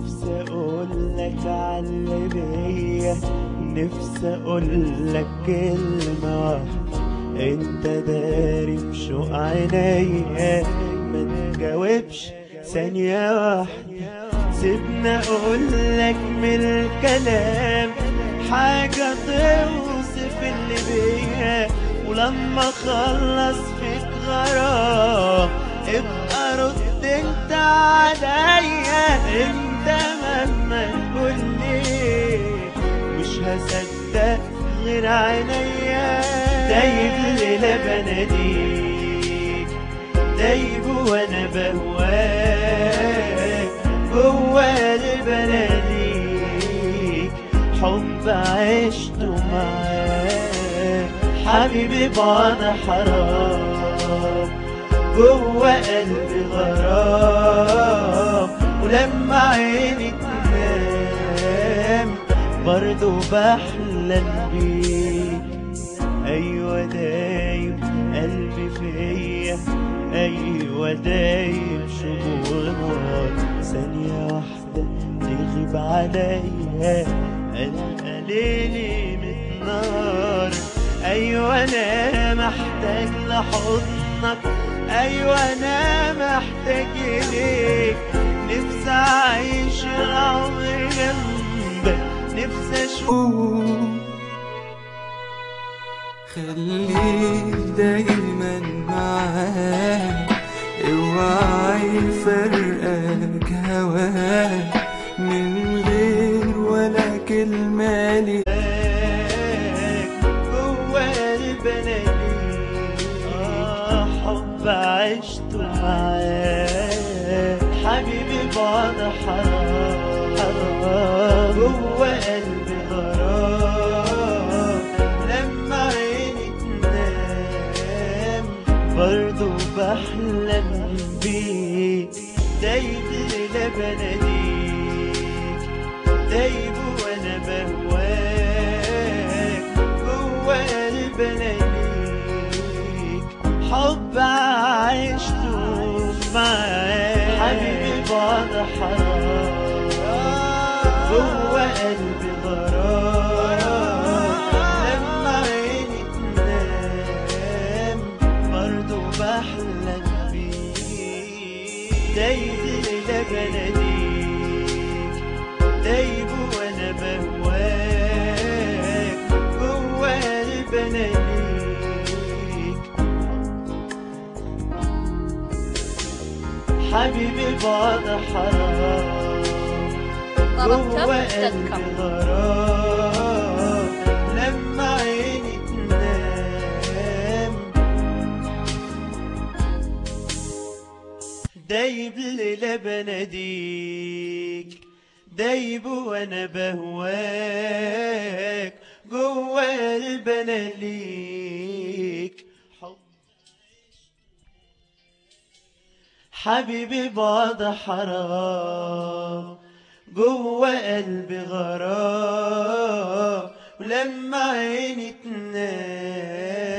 نفسي اقولك على بيا نفسي اقولك كلمة واحدة انت داري في شوق عينيا ما تجاوبش ثانية واحدة سيبنا اقولك من الكلام حاجة توصف اللي بيا ولما اخلص فيك غرام ابقى رد انت عليا انت مهما تقولي مش هصدق غير عينيا دايب ليلة بناديك دايب وانا بهواك جوا بناديك حب عشته معاك حبيبي بعد حرام جوا قلبي غرام ولما عيني تنام برضو بحلم بيك ايوه دايب قلبي فيا ايوه دايب شموع نار ثانية واحدة تغيب عليا ألقى ليلي متنار أيوة أنا محتاج لحضنك أيوة أنا محتاج إليك نفسي أعيش العمر جنبك نفسي أشوف خليك دايما معاك اوعى يفرقك هواك من غير ولا كلمة لي جوا البناديك آه حب عشته معاك حبيبي بعد حرام حرام جوا قلبي غرام لما عيني تنام برضو بحلم بيك دايب ليلة بناديك دايب وانا بهواك جوا قلبي اناديك حب عشته معاك حبيبي بعد حرام جوا قلبي غرام لما عيني تنام برضو بحلم بيك دايب ليلة بناديك دايب وانا بهواك جوا قلبي اناديك حبيبي بعد حرام جوا قلبي غرام لما عيني تنام دايب ليلة بناديك دايب وانا بهواك جوا قلبي انا ليك حب حبيبي بعد حرام جوا قلبي غرام ولما عيني تنام